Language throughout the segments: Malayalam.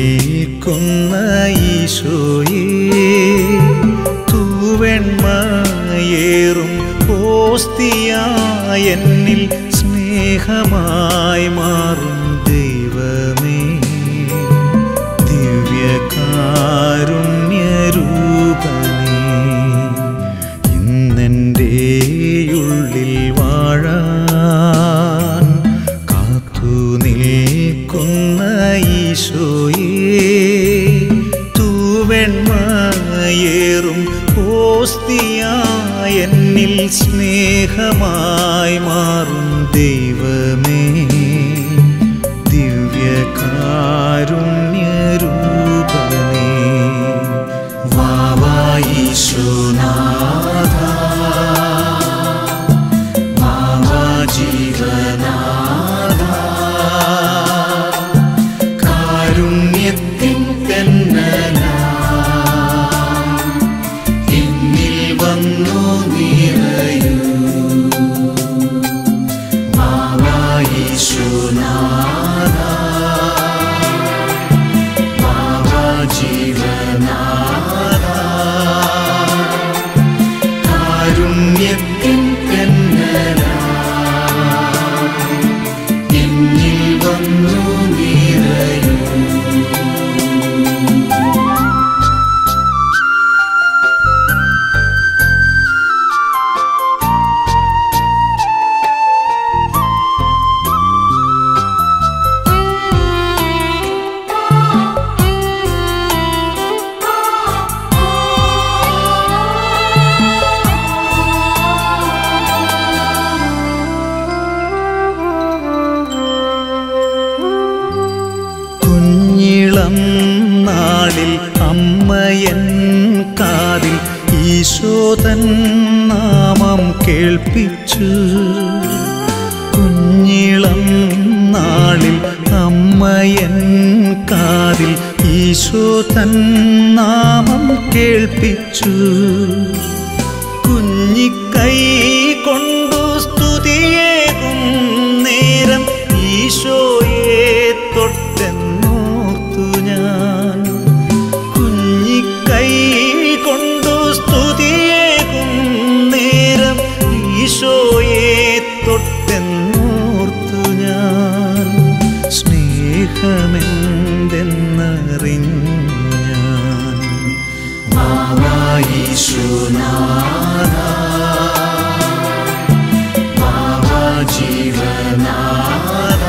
നിൽക്കുന്ന ഈശോയെ തൂവെണ്മയേറും ഓസ്തിയായ എന്നിൽ സ്നേഹമായി മാറും ദൈവമേ ദിവ്യകാരുണ്യരൂപനേ ഇന്നെൻ്റെ ഉള്ളിൽ വാഴാൻ കാത്തു നിൽക്കുന്ന ഈശോയെ തൂവെണ്മയേറും ഓസ്തിയായ എന്നിൽ സ്നേഹമായി മാറും ദൈവമേ ദിവ്യകാരുണ്യരൂപനേ വാവായിശോനാഥ വാവാ ജീവനാഥ കാരുണ്യത്തിൻ തെന്നലാ എന്നിൽ വന്നു നിറയൂ വാവായിശോനാഥ വാവാ ജീവനാഥ കാരുണ്യത്തിൻ തെന്നലാ എന്നിൽ വന്നു നിറയൂ കുഞ്ഞിളം നാളിൽ അമ്മയൻ കാതിൽ ഈശോതൻ നാമം കേൾപ്പിച്ചു കുഞ്ഞിളം നാളിൽ അമ്മയൻ കാതിൽ ഈശോതൻ നാമം കേൾപ്പിച്ചു കുഞ്ഞിക്കൈ കൊണ്ടു സ്തുതിയേകും നേരം ഈശോയെ തൊട്ടെന്നോർത്തു ഞാൻ കുഞ്ഞിക്കൈ കൊണ്ടു സ്തുതിയേകും നേരം ഈശോയെ തൊട്ടെന്നോർത്തു ഞാൻ സ്നേഹമെന്തെന്നറിഞ്ഞു ഞാൻ വാവായിശോനാഥ വാവാ ജീവനാഥ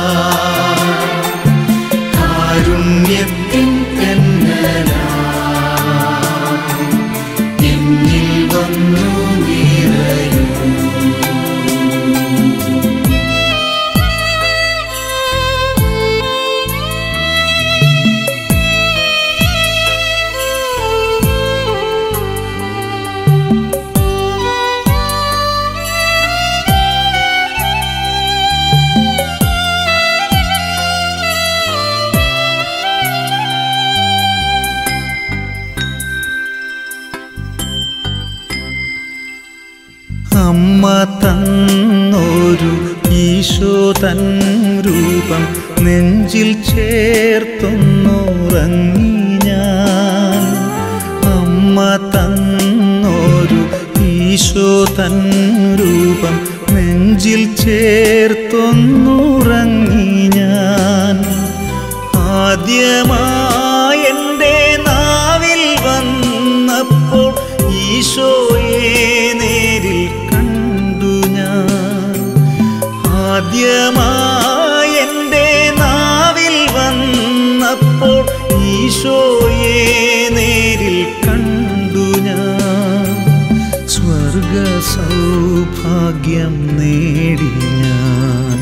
കാരുണ്യത്തിൻ തെന്നലാ എന്നിൽ വന്നു നിറയൂ അമ്മ തന്നൊരു ഈശോ തൻ രൂപം നെഞ്ചിൽ ചേർത്തുന്നുറങ്ങി ഞാൻ അമ്മ തന്നൊരു ഈശോ തൻ രൂപം നെഞ്ചിൽ ചേർത്തുന്നുറങ്ങി ഞാൻ ആദ്യമായി എൻ്റെ നാവിൽ വന്നപ്പോൾ ഈശോയെ നേരിൽ കണ്ടു ഞാൻ ആദ്യമായി എൻ്റെ നാവിൽ വന്നപ്പോൾ ഈശോയെ നേരിൽ കണ്ടു ഞാൻ സ്വർഗ സൗഭാഗ്യം നേടി ഞാൻ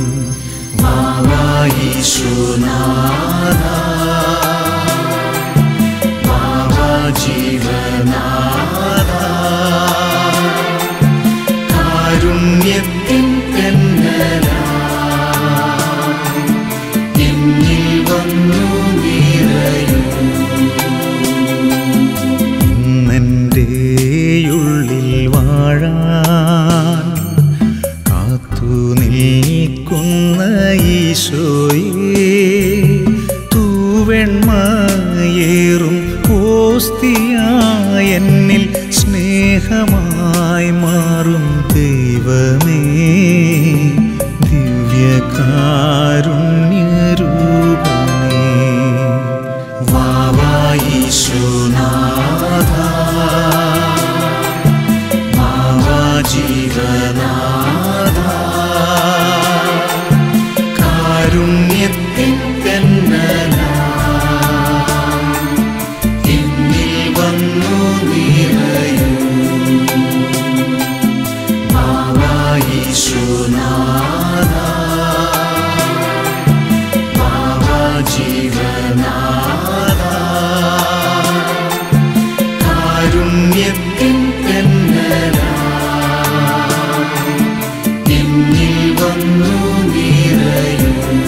വാവായിശോനാഥ വാവാ ജീവനാഥ കാരുണ്യത്തിൻ തെന്നലാ എന്നിൽ വന്നു നിറയൂ ഇന്നെൻ്റെ ഉള്ളിൽ വാഴാൻ കാത്തു നിൽക്കുന്ന ഈശോയെ തൂവെണ്മയേറും നന്മയേറും ഓസ്തിയായ എന്നിൽ സ്നേഹമായി മാറും ദൈവമേ ദിവ്യകാരുണ്യരൂപമേ വാവായിശുനാഥ വാവാ ജീവനാഥ കാരുണ്യത്തിൻ കന്നലാ എന്നിൽ വന്നു നിറയൂ ബാബായിശുനാഥ ബാബാ ജീവനാഥ കാരുണ്യത്തിൻ കന്നലാ എന്നിൽ വന്നു നിറയൂ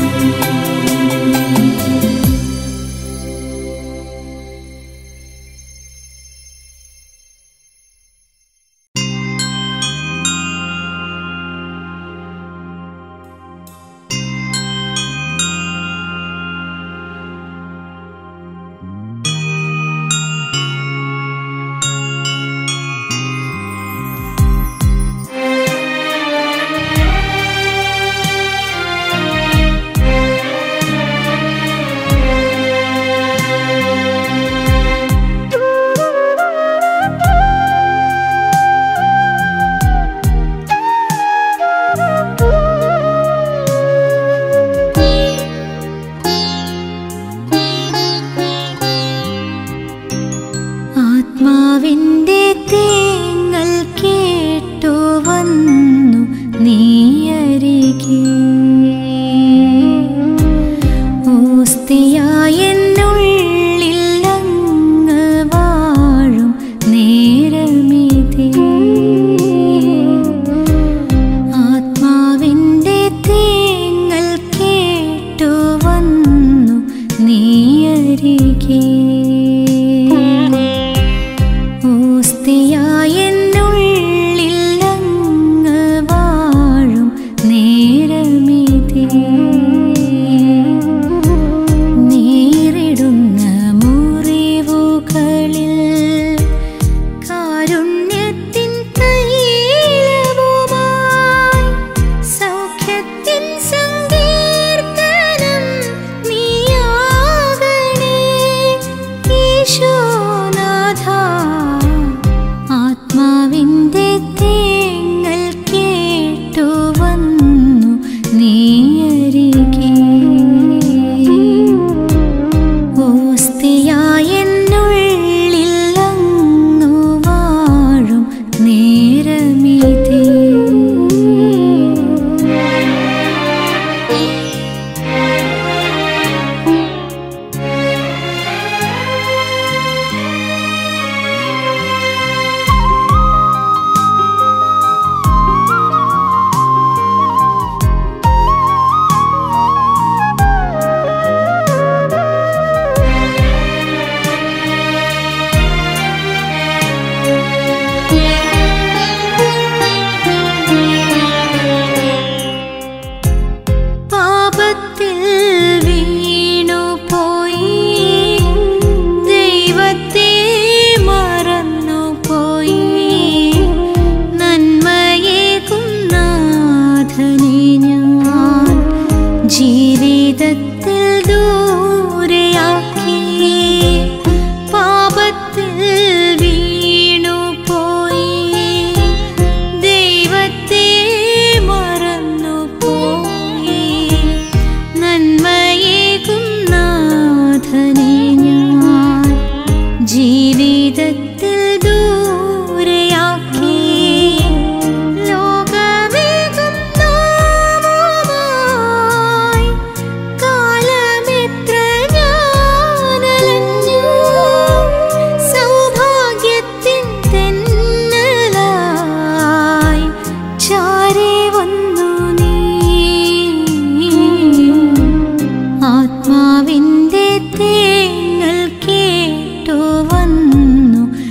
ആത്മാവിൻ്റെ തേങ്ങൽ കേട്ടു വന്നു നീയരികെ ഓസ്തിയായ എന്നുള്ളിൽ അങ്ങ് വാഴും നേരമിതേ ആത്മാവിൻ്റെ തേങ്ങൽ കേട്ടു വന്നു നീയരികെ ഓസ്തിയായ എന്നുള്ളിൽ അങ്ങ് വാഴും നേരമിതേ നേരിടുന്ന മുറിവുകളിൽ കാരുണ്യത്തിൻ തൈലവുമായി സൗഖ്യത്തിൻ സങ്കീർത്തനം നീയാകണേ ഈശോനാഥ ആത്മാവിൻ്റെ തേങ്ങൽ കേട്ടു വന്നു നീയരികെ ഓസ്തിയായ എന്നുള്ളിൽ അങ്ങു വാഴും നേരമിതേ പാപത്തിൽ വീണുപോയി ദൈവത്തെ മറന്നുപോയി നന്മയേകും നാഥനെ ഞാൻ ജീവിതത്തിൽ ദൂരെയാക്കി പാപത്തിൽ വീണുപോയി ദൈവത്തെ മറന്നുപോയി നന്മയേകും നാഥനെ ഞാൻ ജീവിതത്തിൽ ദൂരെയാക്കി ലോകമേകും നാമമായി കാലമെത്ര ഞാനലഞ്ഞു സൗഭാഗ്യത്തിൻ തെന്നലായി ചാരെ വന്നു നീ ആത്മാവിൻ്റെ തേങ്ങൽ കേട്ടു വന്നു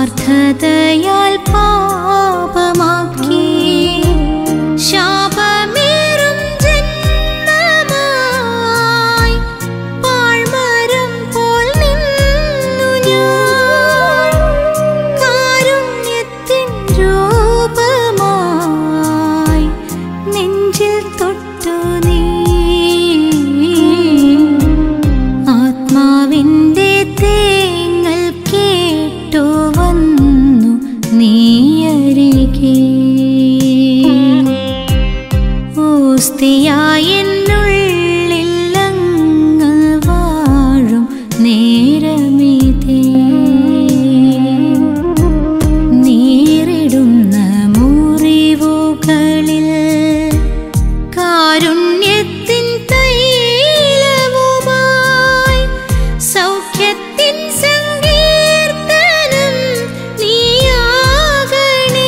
സ്വാർത്ഥതയാൽ പാപമാക്കി ശാപമേറും ജന്മമായി പാഴ്മരം പോൽ നിന്നു ഞാൻ കാരുണ്യത്തിൻ രൂപമായി നെഞ്ചിൽ തൊട്ടു നീ ആത്മാവിൻ്റെ തേങ്ങൽ കേട്ടു വന്നു നീയരികെ ഓസ്തിയായ എന്നുള്ളിൽ അങ്ങ് വാഴും നേരമിതേ നേരിടുന്ന മുറിവുകളിൽ കാരുണ്യത്തിൻ തൈലവുമായി സൗഖ്യത്തിൻ സങ്കീർത്തനം നീയാകണേ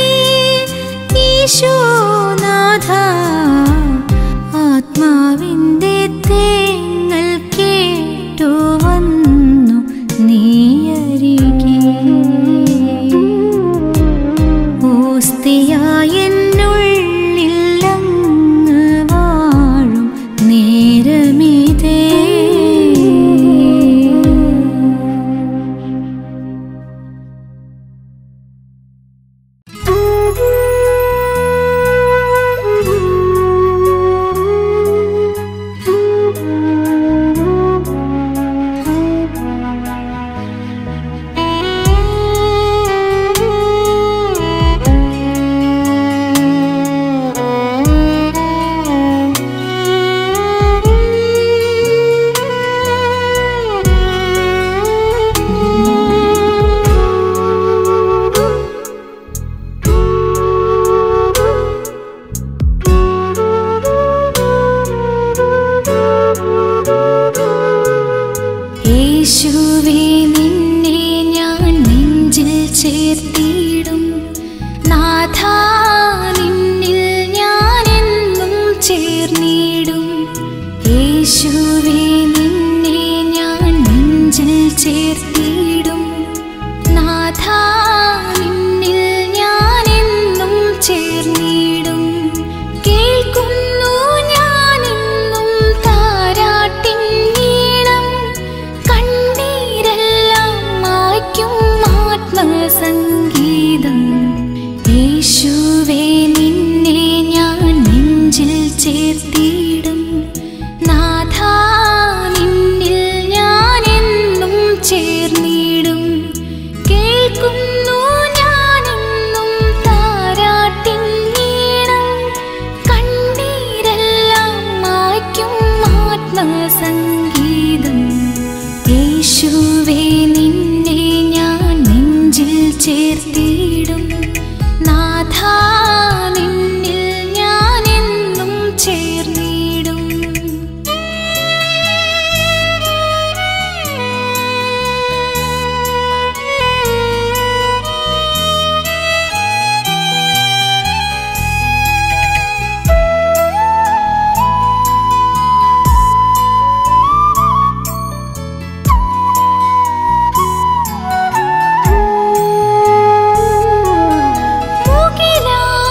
ഈശോനാഥ ആത്മാവിൻ്റെ തേങ്ങൽ കേട്ടു വന്നു നീയരികെ ഓസ്തിയായ എന്നുള്ളിൽ അങ്ങ് വാഴും നേരമിതേ യേശുവേ നിന്നെ ഞാൻ നെഞ്ചിൽ ചേർത്തിടും നാഥാ നിന്നിൽ ഞാൻ എന്നും ചേർന്നിടും യേശുവേ നിന്നെ ഞാൻ നെഞ്ചിൽ ചേർത്തിടും നാഥാ നിന്നിൽ ഞാൻ എന്നും ചേർന്നിടും കേൾക്കുന്നു ഞാനെന്നും താരാട്ടിൻ ഈണം കണ്ണീരെല്ലാം മായ്ക്കും ആത്മസംഗീതം യേശുവേ നിന്നെ ഞാൻ നെഞ്ചിൽ ചേർത്തിടും നാഥാ നിന്നിൽ ഞാൻ എന്നും ചേർന്നിടും കേൾക്കുന്നു ഞാനെന്നും താരാട്ടിൻ ഈണം കണ്ണീരെല്ലാം മായ്ക്കും ആത്മസംഗീതം യേശുവേ നിന്നെ ഞാൻ നെഞ്ചിൽ ചേർത്തിടും നാഥാ നിന്നിൽ ഞാൻ എന്നും ചേർന്നിടും മുകിലാ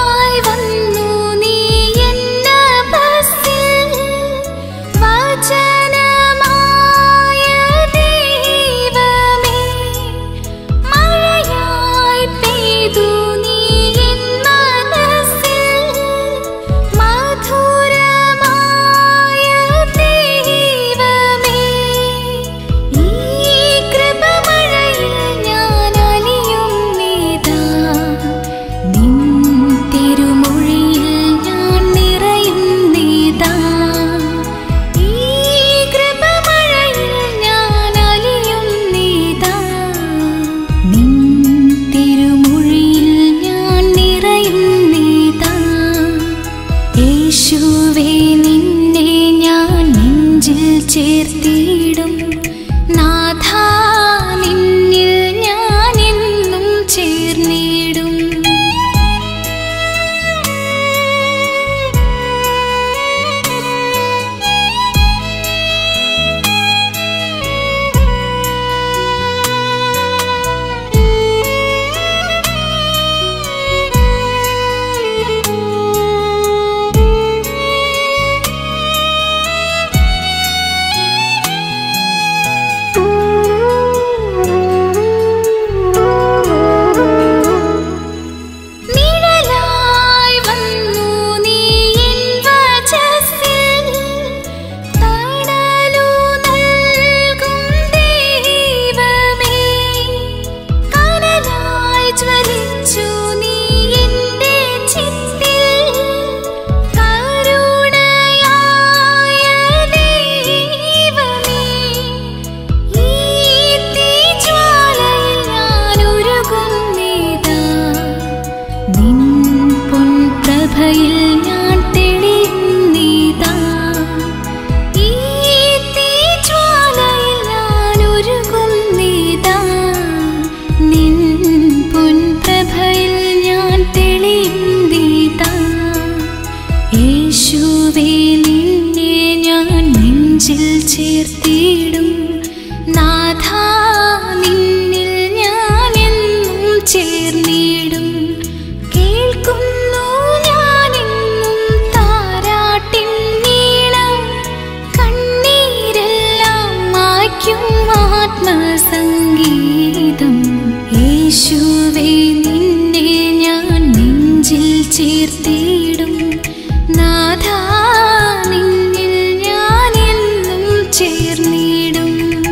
യേശുവേ നിന്നെ ഞാൻ നെഞ്ചിൽ ചേർത്തിടും നാഥാ നിന്നിൽ ഞാൻ എന്നും ചേർന്നിടും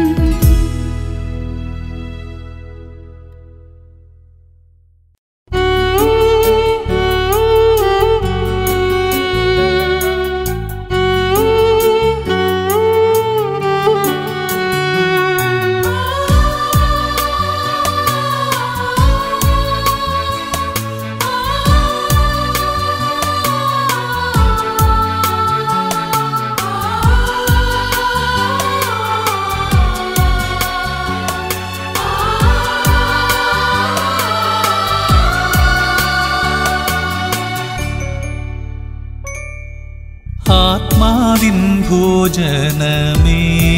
ആത്മാവിൻ ഭോജനമേ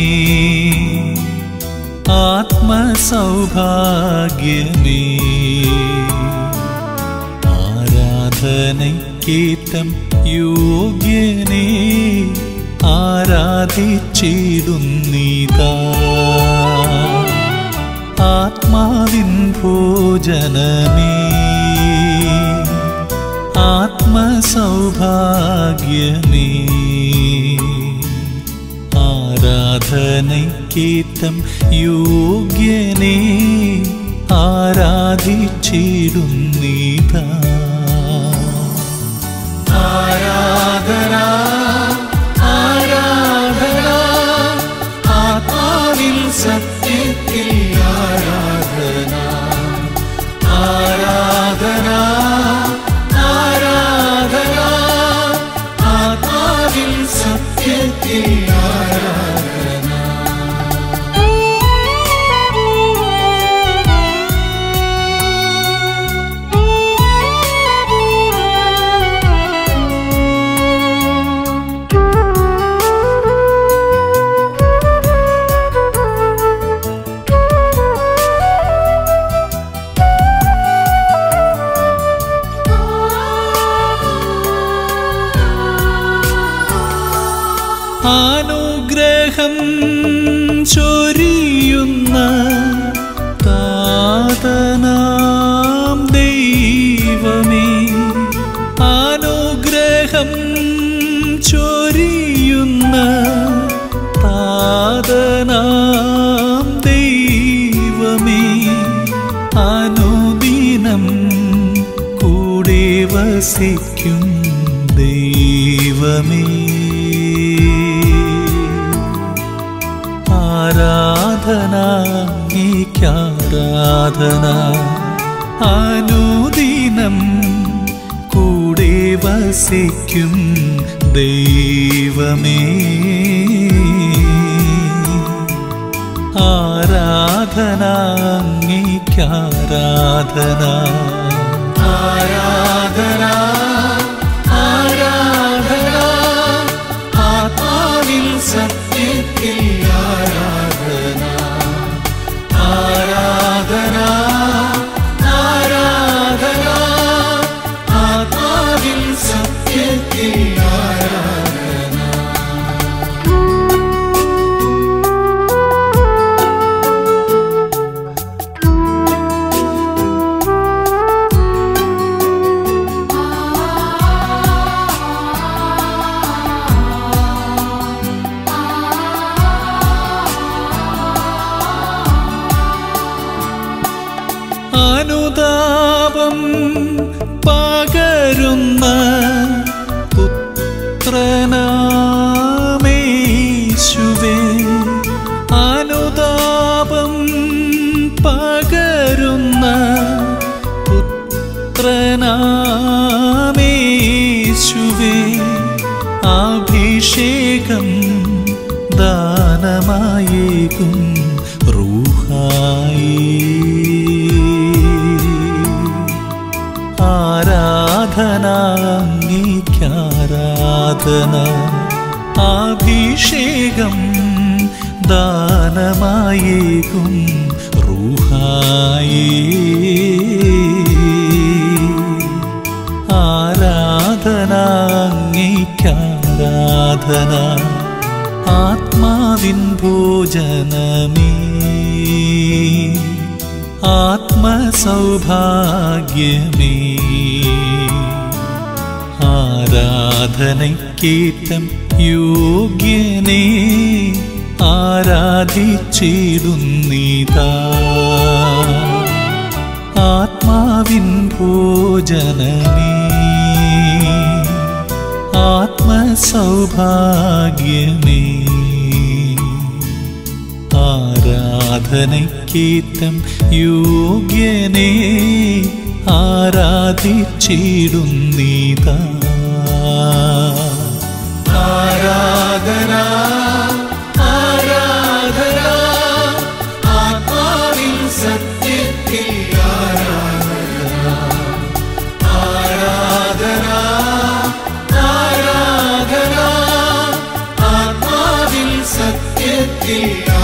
ആത്മസൗഭാഗ്യമേ ആരാധനയ്ക്കേറ്റം യോഗ്യനേ ആരാധിച്ചിടുന്നീതാ ആത്മാവിൻ ഭോജനമേ ആത്മസൗഭാഗ്യമേ ആരാധനയ്ക്കേറ്റം യോഗ്യനേ ആരാധിച്ചിടുന്നീതാ ആരാധന ആരാധന ആത്മാവിൽ സത്യത്തിൽ ആരാധന ആരാധന ആരാധന ആത്മാവിൽ സത്യത്തിൽ ആരാധന അനുഗ്രഹം ചൊരിയുന്ന താതനാം ദൈവമേ അനുഗ്രഹം ചൊരിയുന്ന താതനാം ദൈവമേ അനുദിനം കൂടെ വസിക്കും ദൈവമേ ആരാധന നീക്കാരാധന അനുദിനം കൂടെ വസിക്കും ദൈവമേ ആരാധന നീക്കാരാധന ആരാധന ആരാധന ആത്മാവിൽ സത്യത്തിൽ ആരാധന ആരാധന ആരാധന ആത്മാവിൽ സത്യത്തിൽ ആരാധന അനുതാപം പകരുന്ന പുത്രനാമേശുവേ അനുതാപം പകരുന്ന പുത്രനാമേശുവേ അഭിഷേകം ദാനമായേകും റൂഹായി ആരാധന നീക്കാരാധന അഭിഷേകം ദാനമായേകും റൂഹായി ആരാധന നീക്കാരാധന ആത്മാവിൻ ഭോജനമേ ആത്മസൗഭാഗ്യമേ ആരാധനയ്ക്കേറ്റം യോഗ്യനേ ആരാധിച്ചിടുന്നീതാ ആത്മാവിൻ ഭോജനമേ ആത്മസൗഭാഗ്യമേ ആരാധനയ്ക്കേറ്റം യോഗ്യനേ ആരാധിച്ചിടുന്നീതാ ആരാധന ആരാധന ആത്മാവിൻ സത്യത്തിൽ ആരാധന ആരാധന ആത്മാവിൽ സത്യത്തിൽ